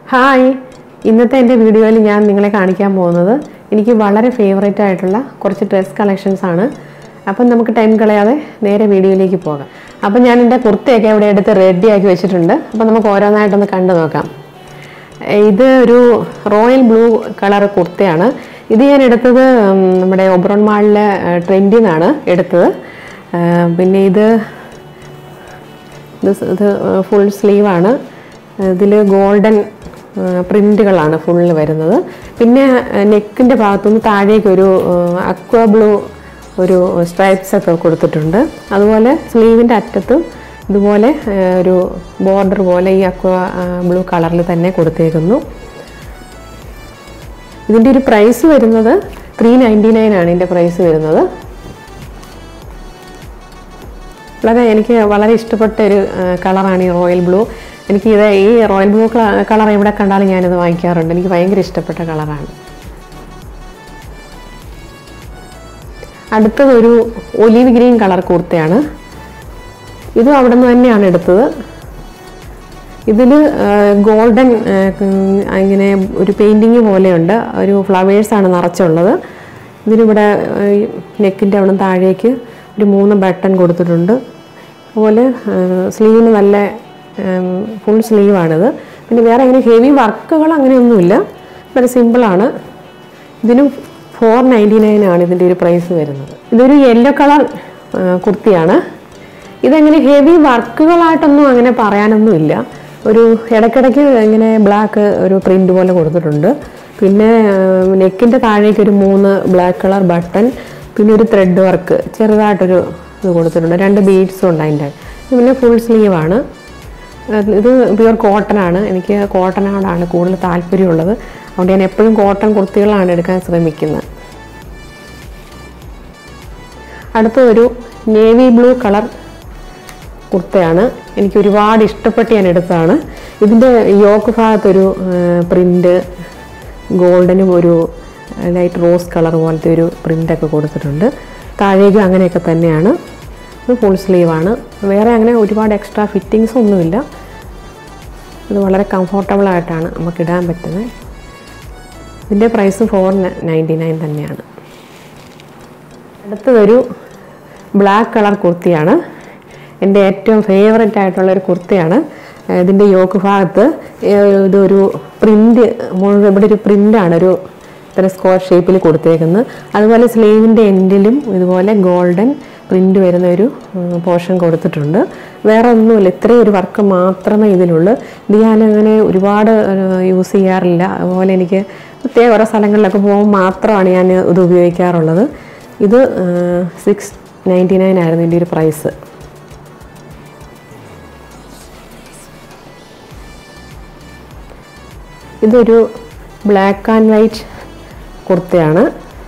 hi ഇന്നത്തെ എൻ്റെ വീഡിയോയിൽ ഞാൻ നിങ്ങളെ കാണിക്കാൻ പോകുന്നത് എനിക്ക് വളരെ ഫേവറേറ്റ് ആയിട്ടുള്ള കുറച്ച് ഡ്രസ് കളക്ഷൻസ് ആണ് അപ്പം നമുക്ക് ടൈം കളയാതെ നേരെ വീഡിയോയിലേക്ക് പോകാം അപ്പം ഞാൻ എൻ്റെ കുർത്തയൊക്കെ ഇവിടെ എടുത്ത് റെഡിയാക്കി വെച്ചിട്ടുണ്ട് അപ്പം നമുക്ക് ഓരോന്നായിട്ടൊന്ന് കണ്ടു നോക്കാം ഇത് ഒരു റോയൽ ബ്ലൂ കളർ കുർത്തയാണ് ഇത് ഞാൻ എടുത്തത് ഉം, നമ്മുടെ ഒബ്രോൺ മാളിലെ ട്രെൻഡിൽ നിന്നാണ് എടുത്തത് ആ, പിന്നെ ഇത് ഇത് സ് ഇത് ഫുൾ സ്ലീവാണ് ഇതിൽ ഗോൾഡൻ പ്രിൻറ്റുകളാണ് ഫുള്ള് വരുന്നത് പിന്നെ നെക്കിൻ്റെ ഭാഗത്തുനിന്ന് താഴേക്ക് ഒരു അക്വ ബ്ലൂ ഒരു സ്ട്രൈപ്സ് ഒക്കെ കൊടുത്തിട്ടുണ്ട് അതുപോലെ സ്ലീവിൻ്റെ അറ്റത്തും ഇതുപോലെ ആ, ഒരു ബോർഡർ പോലെ ഈ അക്വ ബ്ലൂ കളറിൽ തന്നെ കൊടുത്തേക്കുന്നു ഇതിൻ്റെ ഒരു പ്രൈസ് വരുന്നത് ത്രീ നയൻറ്റി നയൻ ആണ് ഇതിൻ്റെ പ്രൈസ് വരുന്നത് വളരെ എനിക്ക് വളരെ ഇഷ്ടപ്പെട്ട ഒരു കളറാണ് ഈ റോയൽ ബ്ലൂ എനിക്ക് ഇത് ഈ റോയൽ ബ്ലൂ കളർ എവിടെ കണ്ടാലും ഞാനിത് വാങ്ങിക്കാറുണ്ട് എനിക്ക് ഭയങ്കര ഇഷ്ടപ്പെട്ട കളറാണ് അടുത്തത് ഒരു ഒലീവ് ഗ്രീൻ കളർ കുർത്തയാണ് ഇതും അവിടെ നിന്ന് തന്നെയാണ് എടുത്തത് ഇതിൽ ഗോൾഡൻ ഇങ്ങനെ ഒരു പെയിൻറ്റിങ് പോലെയുണ്ട് ഒരു ഫ്ലവേഴ്സാണ് നിറച്ചുള്ളത് ഇതിനിവിടെ നെക്കിൻ്റെ അവിടെ നിന്ന് താഴേക്ക് ഒരു മൂന്ന് ബട്ടൺ കൊടുത്തിട്ടുണ്ട് അതുപോലെ സ്ലീവിന് നല്ല ഫുൾ സ്ലീവാണിത് പിന്നെ വേറെ അങ്ങനെ ഹെവി വർക്കുകൾ അങ്ങനെയൊന്നുമില്ല വളരെ സിമ്പിളാണ് ഇതിനും ഫോർ നയൻറ്റി നയൻ ആണ് ഇതിൻ്റെ ഒരു പ്രൈസ് വരുന്നത് ഇതൊരു യെല്ലോ കളർ കുർത്തിയാണ് ഇതങ്ങനെ ഹെവി വർക്കുകളായിട്ടൊന്നും അങ്ങനെ പറയാനൊന്നുമില്ല ഒരു ഇടയ്ക്കിടയ്ക്ക് ഇങ്ങനെ ബ്ലാക്ക് ഒരു പ്രിൻ്റ് പോലെ കൊടുത്തിട്ടുണ്ട് പിന്നെ നെക്കിൻ്റെ താഴേക്ക് ഒരു മൂന്ന് ബ്ലാക്ക് കളർ ബട്ടൺ പിന്നെ ഒരു ത്രെഡ് വർക്ക് ചെറുതായിട്ടൊരു ഇത് കൊടുത്തിട്ടുണ്ട് രണ്ട് ബീഡ്സും ഉണ്ട് അതിൻ്റെ ഇത് പിന്നെ ഫുൾ സ്ലീവാണ് ഇത് പ്യുവർ കോട്ടൺ ആണ് എനിക്ക് കോട്ടനോടാണ് കൂടുതൽ താല്പര്യമുള്ളത് അതുകൊണ്ട് ഞാൻ എപ്പോഴും കോട്ടൺ കുർത്തികളാണ് എടുക്കാൻ ശ്രമിക്കുന്നത് അടുത്ത ഒരു നേവി ബ്ലൂ കളർ കുർത്തയാണ് എനിക്ക് ഒരുപാട് ഇഷ്ടപ്പെട്ട് ഞാൻ എടുത്തതാണ് ഇതിൻ്റെ യോക്ക് ഭാഗത്തൊരു പ്രിൻ്റ് ഗോൾഡനും ഒരു ലൈറ്റ് റോസ് കളർ പോലത്തെ ഒരു പ്രിൻ്റൊക്കെ കൊടുത്തിട്ടുണ്ട് താഴേക്കും അങ്ങനെയൊക്കെ തന്നെയാണ് ഇത് ഫുൾ സ്ലീവാണ് വേറെ അങ്ങനെ ഒരുപാട് എക്സ്ട്രാ ഫിറ്റിങ്സ് ഒന്നുമില്ല ഇത് വളരെ കംഫോർട്ടബിൾ ആയിട്ടാണ് നമുക്ക് ഇടാൻ പറ്റുന്നത് ഇതിൻ്റെ പ്രൈസ് ഫോർ നയൻറ്റി നയൻ തന്നെയാണ് അടുത്തതൊരു ബ്ലാക്ക് കളർ കുർത്തിയാണ് എൻ്റെ ഏറ്റവും ഫേവററ്റ് ആയിട്ടുള്ള ഒരു കുർത്തിയാണ് ഇതിൻ്റെ യോക്ക് ഭാഗത്ത് ഏഹ് ഇതൊരു പ്രിൻ്റ് മുഴുവൻ ഇവിടെ ഒരു പ്രിൻ്റാണ് ഒരു ഇത്ര സ്ക്വയർ ഷേപ്പിൽ കൊടുത്തേക്കുന്നത് അതുപോലെ സ്ലീവിൻ്റെ എൻഡിലും ഇതുപോലെ ഗോൾഡൻ പ്രിൻ്റ് വരുന്ന ഒരു പോർഷൻ കൊടുത്തിട്ടുണ്ട് വേറെ ഒന്നുമില്ല ഇത്രയും ഒരു വർക്ക് മാത്രമേ ഇതിലുള്ളൂ ഇത് ഞാനങ്ങനെ ഒരുപാട് യൂസ് ചെയ്യാറില്ല അതുപോലെ എനിക്ക് പ്രത്യേക ഓരോ സ്ഥലങ്ങളിലൊക്കെ പോകുമ്പോൾ മാത്രമാണ് ഞാൻ ഇത് ഉപയോഗിക്കാറുള്ളത് ഇത് സിക്സ് നയൻറ്റി നയൻ ആയിരുന്നു ഇതിൻ്റെ ഒരു പ്രൈസ് ഇതൊരു ബ്ലാക്ക് ആൻഡ് വൈറ്റ് കുർത്തയാണ്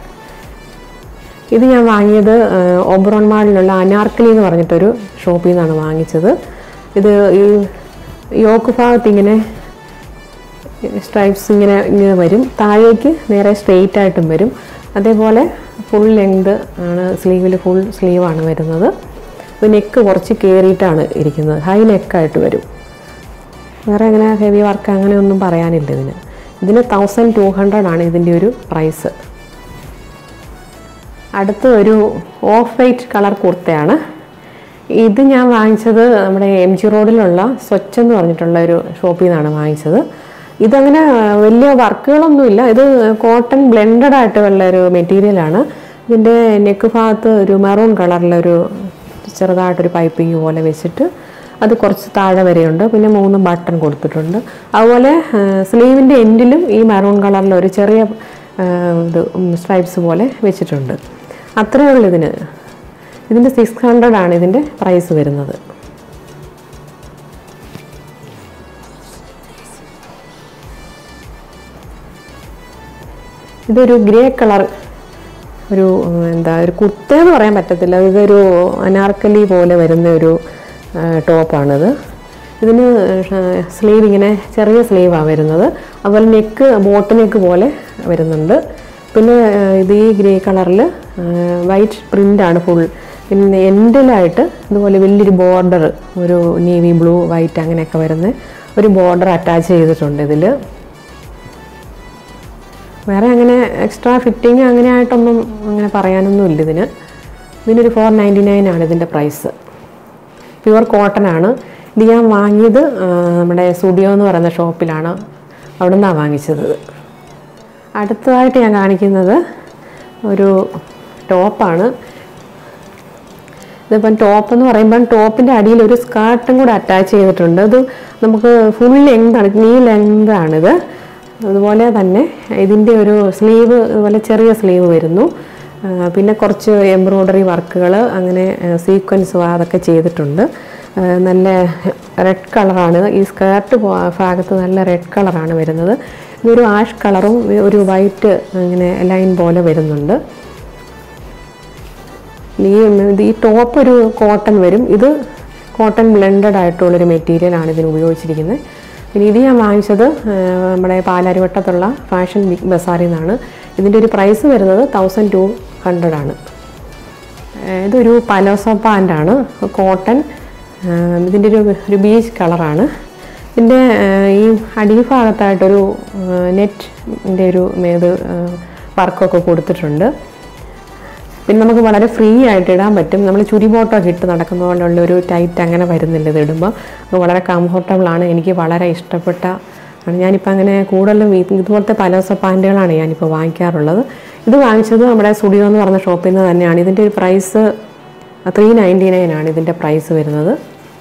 ഇത് ഞാൻ വാങ്ങിയത് ഓബ്രോൺ മാളിലുള്ള അനാർക്കലി എന്ന് പറഞ്ഞിട്ടൊരു ഷോപ്പിൽ നിന്നാണ് വാങ്ങിച്ചത് ഇത് ഈ യോക്ക് ഭാഗത്ത് ഇങ്ങനെ സ്ട്രൈപ്സ് ഇങ്ങനെ ഇങ്ങനെ വരും താഴേക്ക് നേരെ സ്ട്രെയിറ്റ് ആയിട്ടും വരും അതേപോലെ ഫുൾ ലെങ്ത് ആണ് സ്ലീവിൽ ഫുൾ സ്ലീവാണ് വരുന്നത് ഇത് നെക്ക് കുറച്ച് കയറിയിട്ടാണ് ഇരിക്കുന്നത് ഹൈ നെക്കായിട്ട് വരും വേറെ അങ്ങനെ ഹെവി വർക്ക് അങ്ങനെ ഒന്നും പറയാനില്ല ഇതിന് ഇതിന് തൗസൻഡ് ടു ഹൺഡ്രഡ് ആണ് ഇതിൻ്റെ ഒരു പ്രൈസ് അടുത്ത ഒരു ഓഫ് വൈറ്റ് കളർ കുർത്തയാണ് ഇത് ഞാൻ വാങ്ങിച്ചത് നമ്മുടെ എം ജി റോഡിലുള്ള സ്വച്ഛ് എന്ന് പറഞ്ഞിട്ടുള്ള ഒരു ഷോപ്പിൽ നിന്നാണ് വാങ്ങിച്ചത് ഇതങ്ങനെ വലിയ വർക്കുകളൊന്നുമില്ല ഇത് കോട്ടൺ ബ്ലെൻഡഡ് ആയിട്ട് ഉള്ള ഒരു മെറ്റീരിയലാണ് ഇതിൻ്റെ നെക്ക് ഭാഗത്ത് ഒരു മെറൂൺ കളറിലൊരു ചെറുതായിട്ടൊരു പൈപ്പിംഗ് പോലെ വെച്ചിട്ട് അത് കുറച്ച് താഴെ വരെയുണ്ട് പിന്നെ മൂന്ന് ബട്ടൺ കൊടുത്തിട്ടുണ്ട് അതുപോലെ സ്ലീവിൻ്റെ എൻഡിലും ഈ മെറൂൺ കളറിൽ ഒരു ചെറിയ ആ, ഇത് സ്ട്രൈപ്സ് പോലെ വെച്ചിട്ടുണ്ട് അത്രയേ ഉള്ളൂ ഇതിന് ഇതിൻ്റെ സിക്സ് ഹൺഡ്രഡ് ആണ് ഇതിൻ്റെ പ്രൈസ് വരുന്നത് ഇതൊരു ഗ്രേ കളർ ഒരു ഉം, എന്താ ഒരു കുത്തേന്ന് പറയാൻ പറ്റത്തില്ല ഇതൊരു അനാർക്കലി പോലെ വരുന്ന ഒരു ആ, ടോപ്പാണിത് ഇതിന് സ്ലീവ് ഇങ്ങനെ ചെറിയ സ്ലീവാണ് വരുന്നത് അതുപോലെ നെക്ക് ബോട്ട് നെക്ക് പോലെ വരുന്നുണ്ട് പിന്നെ ആ, ഇത് ഈ ഗ്രേ കളറിൽ വൈറ്റ് പ്രിൻ്റാണ് ഫുൾ പിന്നെ എൻഡിലായിട്ട് ഇതുപോലെ വലിയൊരു ബോർഡർ ഒരു നേവി ബ്ലൂ വൈറ്റ് അങ്ങനെയൊക്കെ വരുന്ന ഒരു ബോർഡർ അറ്റാച്ച് ചെയ്തിട്ടുണ്ട് ഇതിൽ വേറെ അങ്ങനെ എക്സ്ട്രാ ഫിറ്റിങ് അങ്ങനെ ആയിട്ടൊന്നും അങ്ങനെ പറയാനൊന്നും ഇല്ല ഇതിന് ഇതിനൊരു ഫോർ നയൻറ്റി നയൻ ആണ് ഇതിൻ്റെ പ്രൈസ് പ്യുവർ കോട്ടൺ ആണ് ഇത് ഞാൻ വാങ്ങിയത് ആ, നമ്മുടെ സ്റ്റുഡിയോ എന്ന് പറയുന്ന ഷോപ്പിലാണ് അവിടെ നിന്നാണ് വാങ്ങിച്ചത് അടുത്തതായിട്ട് ഞാൻ കാണിക്കുന്നത് ഒരു ടോപ്പാണ് ഇതിപ്പം ടോപ്പ് എന്ന് പറയുമ്പം ടോപ്പിൻ്റെ അടിയിൽ ഒരു സ്കേർട്ടും കൂടെ അറ്റാച്ച് ചെയ്തിട്ടുണ്ട് അത് നമുക്ക് ഫുൾ ലെങ്താണ് നീ ലെങ്താണിത് അതുപോലെ തന്നെ ഇതിൻ്റെ ഒരു സ്ലീവ് ഇതുപോലെ ചെറിയ സ്ലീവ് വരുന്നു ആ, പിന്നെ കുറച്ച് എംബ്രോയ്ഡറി വർക്കുകൾ അങ്ങനെ സീക്വൻസ് അതൊക്കെ ചെയ്തിട്ടുണ്ട് ആ, നല്ല റെഡ് കളറാണ് ഈ സ്കേർട്ട് ഭാഗത്ത് നല്ല റെഡ് കളറാണ് വരുന്നത് ഇതൊരു ആഷ് കളറും ഒരു വൈറ്റ് ഇങ്ങനെ ലൈൻ പോലെ വരുന്നുണ്ട് ഈ ഇത് ഈ ടോപ്പ് ഒരു കോട്ടൺ വരും ഇത് കോട്ടൺ ബ്ലെൻഡഡ് ആയിട്ടുള്ളൊരു മെറ്റീരിയലാണ് ഇതിന് ഉപയോഗിച്ചിരിക്കുന്നത് പിന്നെ ഇത് ഞാൻ വാങ്ങിച്ചത് ആ, നമ്മുടെ പാലാരിവട്ടത്തുള്ള ഫാഷൻ ബിഗ് ബസാറിൽ നിന്നാണ് ഇതിൻ്റെ ഒരു പ്രൈസ് വരുന്നത് തൗസൻഡ് ടു ഹൺഡ്രഡ് ആണ് ആ, ഇതൊരു പലോസോ പാൻ്റാണ് കോട്ടൺ ആ, ഇതിൻ്റെ ഒരു ഒരു ബീച്ച് കളറാണ് ഇതിൻ്റെ ആ, ഈ അടിഭാഗത്തായിട്ടൊരു നെറ്റിൻ്റെ ഒരു ഇത് വർക്കൊക്കെ കൊടുത്തിട്ടുണ്ട് പിന്നെ നമുക്ക് വളരെ ഫ്രീ ആയിട്ട് ഇടാൻ പറ്റും നമ്മൾ ചുരി ബോട്ടൊക്കെ ഇട്ട് നടക്കുന്ന പോലുള്ള ഒരു ടൈറ്റ് അങ്ങനെ വരുന്നില്ല ഇത് ഇടുമ്പോൾ അത് വളരെ കംഫർട്ടബിൾ ആണ് എനിക്ക് വളരെ ഇഷ്ടപ്പെട്ട ആണ് ഞാനിപ്പോൾ അങ്ങനെ കൂടുതലും ഈ- ഇതുപോലത്തെ പലോസ പാൻറ്റുകളാണ് ഞാനിപ്പോൾ വാങ്ങിക്കാറുള്ളത് ഇത് വാങ്ങിച്ചത് നമ്മുടെ സ്റ്റുഡിയോ എന്ന് പറഞ്ഞ ഷോപ്പിൽ നിന്ന് തന്നെയാണ് ഇതിൻ്റെ ഒരു പ്രൈസ് ത്രീ നയൻറ്റി നയൻ ആണ് ഇതിൻ്റെ പ്രൈസ് വരുന്നത്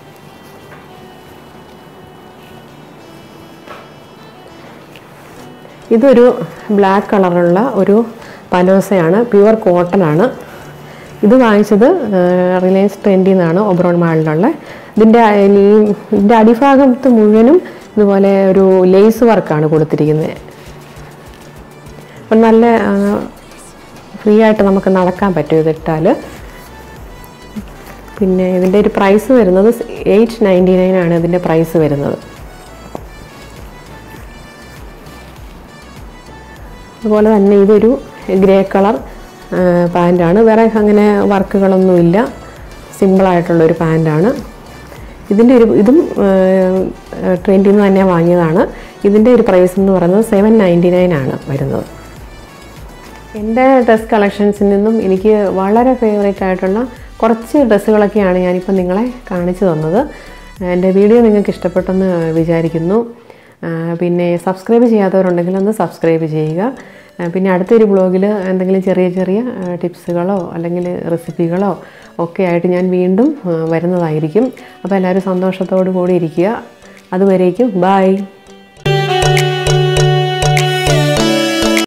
ഇതൊരു ബ്ലാക്ക് കളറുള്ള ഒരു പലോസയാണ് പ്യുവർ കോട്ടൺ ആണ് ഇത് വാങ്ങിച്ചത് റിലയൻസ് ട്രെൻഡിൽ നിന്നാണ് ഒബ്രോൺ മാളിലുള്ള ഇതിൻ്റെ ഈ ഇതിൻ്റെ അടിഭാഗത്ത് മുഴുവനും ഇതുപോലെ ഒരു ലേസ് വർക്കാണ് കൊടുത്തിരിക്കുന്നത് അപ്പം നല്ല ഫ്രീ ആയിട്ട് നമുക്ക് നടക്കാൻ പറ്റും ഇതിട്ടാൽ പിന്നെ ഇതിൻ്റെ ഒരു പ്രൈസ് വരുന്നത് എയ്റ്റ് നയൻറ്റി നയൻ ആണ് ഇതിൻ്റെ പ്രൈസ് വരുന്നത് അതുപോലെ തന്നെ ഇതൊരു ഗ്രേ കളർ പാൻറ്റാണ് വേറെ അങ്ങനെ വർക്കുകളൊന്നുമില്ല സിമ്പിളായിട്ടുള്ളൊരു പാൻറ്റാണ് ഇതിൻ്റെ ഒരു ഇതും ട്രെൻഡിൽ നിന്ന് തന്നെ വാങ്ങിയതാണ് ഇതിൻ്റെ ഒരു പ്രൈസ് എന്ന് പറയുന്നത് സെവൻ നയൻറ്റി നയൻ ആണ് വരുന്നത് എൻ്റെ ഡ്രസ് കളക്ഷൻസിൽ നിന്നും എനിക്ക് വളരെ ഫേവറേറ്റ് ആയിട്ടുള്ള കുറച്ച് ഡ്രസ്സുകളൊക്കെയാണ് ഞാനിപ്പോൾ നിങ്ങളെ കാണിച്ചു തന്നത് എൻ്റെ വീഡിയോ നിങ്ങൾക്ക് ഇഷ്ടപ്പെട്ടെന്ന് വിചാരിക്കുന്നു ആ, പിന്നെ സബ്സ്ക്രൈബ് ചെയ്യാത്തവരുണ്ടെങ്കിൽ ഒന്ന് സബ്സ്ക്രൈബ് ചെയ്യുക ആ, പിന്നെ അടുത്തൊരു ബ്ലോഗിൽ എന്തെങ്കിലും ചെറിയ ചെറിയ ആ, ടിപ്സുകളോ അല്ലെങ്കിൽ റെസിപ്പികളോ ഒക്കെ ആയിട്ട് ഞാൻ വീണ്ടും ആ, വരുന്നതായിരിക്കും അപ്പോൾ എല്ലാവരും സന്തോഷത്തോടു കൂടി ഇരിക്കുക അതുവരേക്കും ബായ്